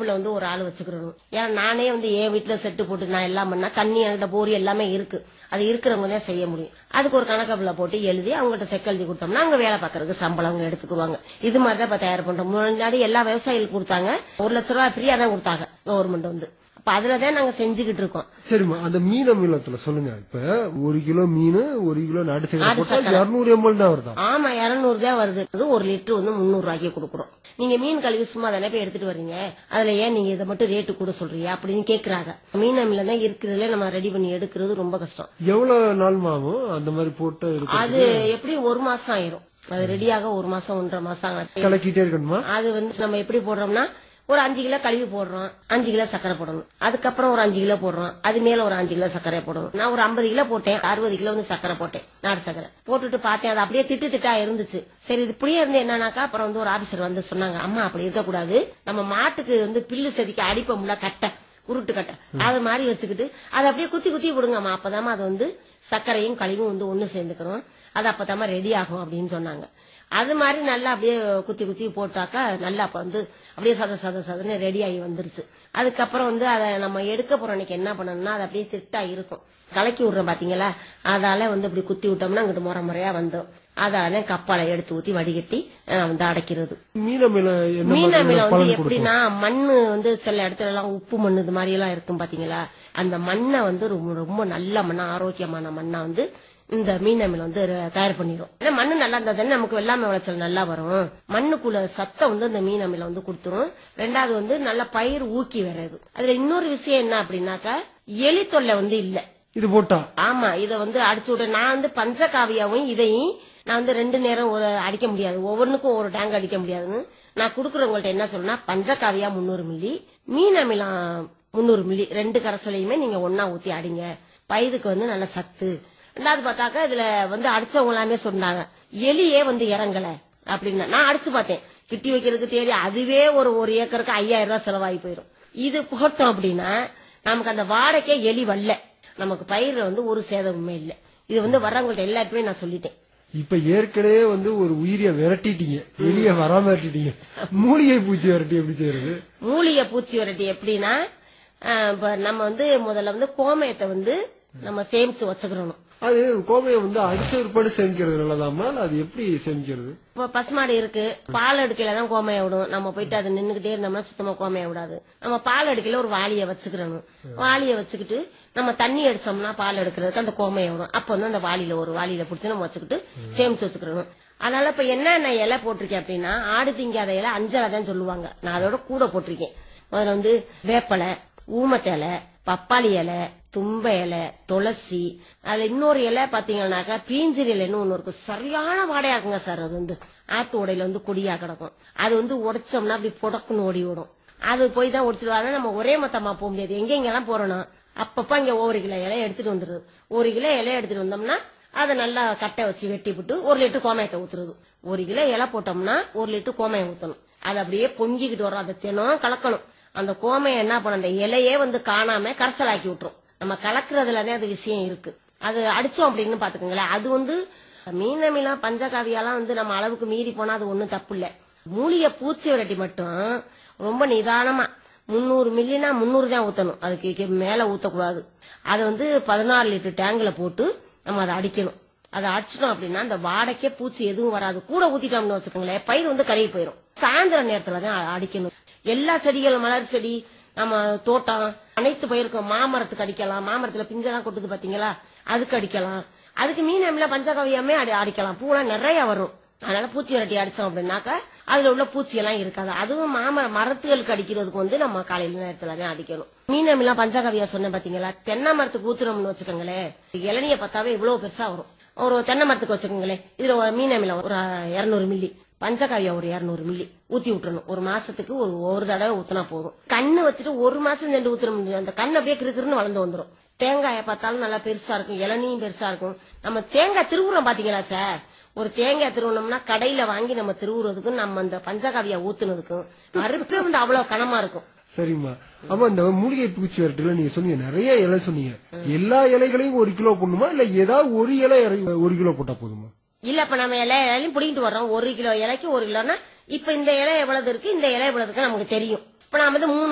அடுப்புல வந்து ஒரு ஆள் வச்சுக்கிறணும் ஏன்னா நானே வந்து என் வீட்டுல செட்டு போட்டு நான் எல்லாம் பண்ணா தண்ணி என்கிட்ட போரி எல்லாமே இருக்கு அது இருக்கிறவங்க தான் செய்ய முடியும் அதுக்கு ஒரு கணக்கப்புல போட்டு எழுதி அவங்கள்ட்ட செக் எழுதி கொடுத்தோம்னா அங்க வேலை பாக்குறதுக்கு சம்பளம் அவங்க எடுத்துக்குவாங்க இது மாதிரி தான் இப்ப தயார் பண்றோம் முன்னாடி எல்லா விவசாயிகளுக்கு கொடுத்தாங்க ஒரு லட்ச ரூபாய் ஃப்ரீயா தான் கொடுத்தாங்க கவர்மெண்ட் வந்து அப்ப அதுலதான் நாங்க செஞ்சுக்கிட்டு இருக்கோம் சரிம்மா அந்த மீன் அமிலத்துல சொல்லுங்க இப்ப ஒரு கிலோ மீன் ஒரு கிலோ நாட்டு சக்கரை நாட்டு போட்டா சக்கரை. இருநூறு எம்எல் தான் வருதா ஆமா இருநூறு தான் வருது இது ஒரு லிட்டர் வந்து முந்நூறு ரூபாய்க்கு கொடுக்குறோம் நீங்க மீன் கழுவி சும்மா தானே போய் எடுத்துட்டு வர்றீங்க அதுல ஏன் நீங்க இதை மட்டும் ரேட்டு கூட சொல்றீங்க அப்படின்னு கேக்குறாங்க மீன் அமில தான் இருக்கிறதுல நம்ம ரெடி பண்ணி எடுக்கிறது ரொம்ப கஷ்டம் எவ்வளவு நாள் ஆகும் அந்த மாதிரி போட்டு எடுக்க அது எப்படி ஒரு மாசம் ஆயிரும் அது ரெடியாக ஒரு மாசம் ஒன்றரை மாசம் ஆகும் கலக்கிட்டே இருக்கணுமா அது வந்து நம்ம எப்படி போடுறோம்னா ஒரு அஞ்சு கிலோ கழுவி போடுறோம் அஞ்சு கிலோ சர்க்கரை போடணும் அதுக்கப்புறம் ஒரு அஞ்சு கிலோ போடுறோம் அது மேல ஒரு அஞ்சு கிலோ சர்க்கரை போடணும் நான் ஒரு ஐம்பது கிலோ போட்டேன் அறுபது கிலோ வந்து சர்க்கரை போட்டேன் நாட்டு சர்க்கரை போட்டுட்டு பார்த்தேன் அது அப்படியே திட்டு திட்டா இருந்துச்சு சரி இது இப்படியே இருந்து என்னன்னாக்கா அப்புறம் வந்து ஒரு ஆபீசர் வந்து சொன்னாங்க அம்மா அப்படி இருக்கக்கூடாது நம்ம மாட்டுக்கு வந்து பில்லு செதுக்கி அடிப்போம்ல கட்டை உருட்டு கட்டை அது மாதிரி வச்சுக்கிட்டு அதை அப்படியே குத்தி குத்தி விடுங்கம்மா அப்பதாம்மா அது வந்து சர்க்கரையும் கழிவும் வந்து ஒண்ணு சேர்ந்துக்கணும் அது அப்பதாம்மா ரெடி ஆகும் அப்படின்னு சொன்னாங்க அது மாதிரி நல்லா அப்படியே குத்தி குத்தி போட்டாக்கா நல்லா அப்ப வந்து அப்படியே சத சத சதன்னு ரெடி ஆகி வந்துருச்சு அதுக்கப்புறம் வந்து அதை நம்ம எடுக்க போற அன்னைக்கு என்ன பண்ணணும்னா அது அப்படியே திட்டா இருக்கும் கலக்கி விடுறோம் பாத்தீங்களா அதால வந்து இப்படி குத்தி விட்டோம்னா அங்கிட்டு முறை முறையா வந்துடும் அதால கப்பாலை எடுத்து ஊத்தி வடிகட்டி அஹ், வந்து அடைக்கிறது மீன் அமிலம் என்ன மீன் மாதிரி அமிலம் வந்து பலன் கொடுக்கும் எப்படின்னா மண்ணு வந்து சில இடத்துல எல்லாம் உப்பு மண்ணு இது மாதிரி எல்லாம் இருக்கும் பாத்தீங்களா அந்த மண்ணை வந்து ரொம்ப ரொம்ப நல்ல மண்ணா ஆரோக்கியமான மண்ணா வந்து இந்த மீன் அமிலம் வந்து ர- தயார் பண்ணிடும் ஏன்னா மண்ணு நல்லா இருந்தா தானே நமக்கு வெள்ளாமை விளைச்சல் நல்லா வரும் மண்ணுக்குள்ள சத்தம் வந்து இந்த மீன் அமிலம் வந்து கொடுத்துரும் ரெண்டாவது வந்து நல்ல பயிர் ஊக்கி வர்றது அதுல இன்னொரு விஷயம் என்ன அப்படின்னாக்கா எலி தொல்லை வந்து இல்ல இது போட்டா ஆமா இத வந்து அடிச்சு விட நான் வந்து பஞ்சகாவியாவும் இதையும் நான் வந்து ரெண்டு நேரம் ஒரு அடிக்க முடியாது ஒவ்வொன்றுக்கும் ஒரு டேங்க் அடிக்க முடியாதுன்னு நான் குடுக்கறவங்கள்ட்ட என்ன சொல்றேன்னா பஞ்சகாவியா முந்நூறு மில்லி மீன் அமிலம் முந்நூறு மில்லி ரெண்டு கரைசலையுமே நீங்க ஒன்னா ஊத்தி அடிங்க பயிருக்கு வந்து நல்ல சத்து ரெண்டாவது பார்த்தாக்கா இதுல வந்து அடிச்சவங்க எல்லாமே சொன்னாங்க எலியே வந்து இறங்கல அப்படின்னு நான் அடிச்சு பார்த்தேன் கிட்டி வைக்கிறதுக்கு தேடி அதுவே ஒரு ஒரு ஏக்கருக்கு ஐயாயிரம் ரூபாய் செலவாகி போயிடும் இது போட்டோம் அப்படின்னா நமக்கு அந்த வாடகைக்கே எலி வரல நமக்கு பயிர் வந்து ஒரு சேதமுமே இல்ல இது வந்து வர்றவங்கள்ட்ட எல்லாருக்குமே நான் சொல்லிட்டேன் இப்ப ஏற்கனவே வந்து ஒரு உயிரிய விரட்டிட்டீங்க எலிய வராம விரட்டிட்டீங்க மூலிகை பூச்சி விரட்டி எப்படி செய்யறது மூலிகை பூச்சி விரட்டி எப்படின்னா ஆஹ், இப்ப நம்ம வந்து முதல்ல வந்து கோமயத்தை வந்து நம்ம சேமிச்சு வச்சுக்கிறணும் அது கோமையை வந்து அடிச்ச ஒருபாடு சேமிக்கிறது நல்லதாமா இல்ல அது எப்படி சேமிக்கிறது இப்ப பசுமாடு இருக்கு பால் அடுக்கையில தான் கோமைய விடும் நம்ம போயிட்டு அது நின்னுகிட்டே இருந்தோம்னா சுத்தமா கோமைய விடாது நம்ம பால் அடுக்கையில ஒரு வாளிய வச்சுக்கிறணும் வாளிய வச்சுக்கிட்டு நம்ம தண்ணி அடிச்சோம்னா பால் எடுக்கிறதுக்கு அந்த கோமைய விடும் அப்ப வந்து அந்த வாளியில ஒரு வாளியில பிடிச்சி நம்ம வச்சுக்கிட்டு சேமிச்சு வச்சுக்கிறணும் அதனால இப்ப என்ன நான் இலை போட்டிருக்கேன் அப்படின்னா ஆடு திங்காத இலை அஞ்சலை தான் சொல்லுவாங்க நான் அதோட கூட போட்டிருக்கேன் முதல்ல வந்து வேப்பலை ஊமத்தலை பப்பாளி இலை தும்ப இலை துளசி அதுல இன்னொரு இலை பாத்தீங்கன்னாக்கா பீஞ்சிரி இலைன்னு ஒண்ணு இருக்கு சரியான வாடையா இருக்குங்க சார் அது வந்து ஆத்து உடையில வந்து கொடியா கிடக்கும் அது வந்து உடைச்சோம்னா அப்படி புடக்குன்னு ஓடி விடும் அது போய் தான் உடைச்சிடுவாங்க நம்ம ஒரே மொத்தமா போக முடியாது எங்க எங்கெல்லாம் போறோம்னா அப்பப்ப இங்க ஒரு கிலோ இலைய எடுத்துட்டு வந்துருது ஒரு கிலோ இலைய எடுத்துட்டு வந்தோம்னா அதை நல்லா கட்டை வச்சு வெட்டி விட்டு ஒரு லிட்டர் கோமயத்தை ஊத்துறது ஒரு கிலோ இலை போட்டோம்னா ஒரு லிட்டர் கோமயம் ஊத்தணும் அது அப்படியே பொங்கிக்கிட்டு வரும் அதை தினம் கலக்கணும் அந்த கோமையை என்ன பண்ண அந்த இலையே வந்து காணாம கரைசலாக்கி விட்டுரும் நம்ம கலக்குறதுலதான் அது விஷயம் இருக்கு அது அடிச்சோம் அப்படின்னு பாத்துக்கோங்களேன் அது வந்து மீனமிலாம் பஞ்சகாவியாலாம் வந்து நம்ம அளவுக்கு மீறி போனா அது ஒண்ணும் தப்பு இல்ல மூலிகை பூச்சி விரட்டி மட்டும் ரொம்ப நிதானமா முந்நூறு மில்லினா முந்நூறு தான் ஊத்தணும் அதுக்கு கீ- மேல ஊத்தக்கூடாது அதை வந்து பதினாறு லிட்டர் டேங்க்ல போட்டு நம்ம அதை அடிக்கணும் அதை அடிச்சிட்டோம் அப்படின்னா அந்த வாடைக்கே பூச்சி எதுவும் வராது கூட ஊத்திட்டோம்னு வச்சுக்கோங்களேன் பயிர் வந்து கருகி போயிடும் சாயந்தர நேரத்துல தான் அ- அடிக்கணும் எல்லா செடிகளும் மலர் செடி நம்ம தோட்டம் அனைத்து பயிருக்கும் மாமரத்துக்கு அடிக்கலாம் மாமரத்துல பிஞ்செல்லாம் கொட்டுது பாத்தீங்களா அதுக்கு அடிக்கலாம் அதுக்கு மீன் அமில பஞ்சகவியமே அடி அடிக்கலாம் பூலாம் நிறைய வரும் அதனால பூச்சி விரட்டி அடிச்சோம் அப்படின்னாக்கா அதுல உள்ள பூச்சி எல்லாம் இருக்காது அதுவும் மாமர மரத்துகளுக்கு அடிக்கிறதுக்கு வந்து நம்ம காலையில நேரத்துல தான் அடிக்கணும் மீன் அமிலாம் பஞ்சகவியா சொன்னேன் பாத்தீங்களா தென்னை மரத்துக்கு ஊத்துறோம்னு வச்சுக்கோங்களேன் இளநிய பார்த்தாவே இவ்வளவு பெருசா வரும் ஒரு தென்னை மரத்துக்கு வச்சுக்கோங்களேன் இதுல ஒரு மீன் அமிலம் ஒரு இருநூறு மில்லி பஞ்சகாவியா ஒரு இருநூறு மில்லி ஊத்தி விட்டுறணும் ஒரு மாசத்துக்கு ஒரு ஒரு தடவை ஊத்தினா போதும் கண்ணு வச்சுட்டு ஒரு மாசம் ரெண்டு ஊத்துற முடியும் அந்த கண்ணு அப்படியே கிருக்கிருன்னு வளர்ந்து வந்துரும் தேங்காயை பார்த்தாலும் நல்லா பெருசா இருக்கும் இளநியும் பெருசா இருக்கும் நம்ம தேங்காய் திருவுறோம் பாத்தீங்களா சார் ஒரு தேங்காய் திருவுனோம்னா கடையில வாங்கி நம்ம திருவுறதுக்கும் நம்ம அந்த பஞ்சகாவியா ஊத்துனதுக்கும் மறுப்பே வந்து அவ்வளவு கனமா இருக்கும் சரிம்மா ஆமா இந்த மூலிகை பூச்சி விரட்டுல நீங்க சொன்னீங்க நிறைய இலை சொன்னீங்க எல்லா இலைகளையும் ஒரு கிலோ போடணுமா இல்ல ஏதாவது ஒரு இலை இறை- ஒரு கிலோ போட்டா போதுமா இல்ல இப்ப நம்ம இலை இலையும் பிடிங்கிட்டு வர்றோம் ஒரு கிலோ இலைக்கு ஒரு கிலோனா இப்ப இந்த இலை எவ்வளவு இருக்கு இந்த இலை எவ்வளவு இருக்கு நமக்கு தெரியும் இப்ப நாம வந்து மூணு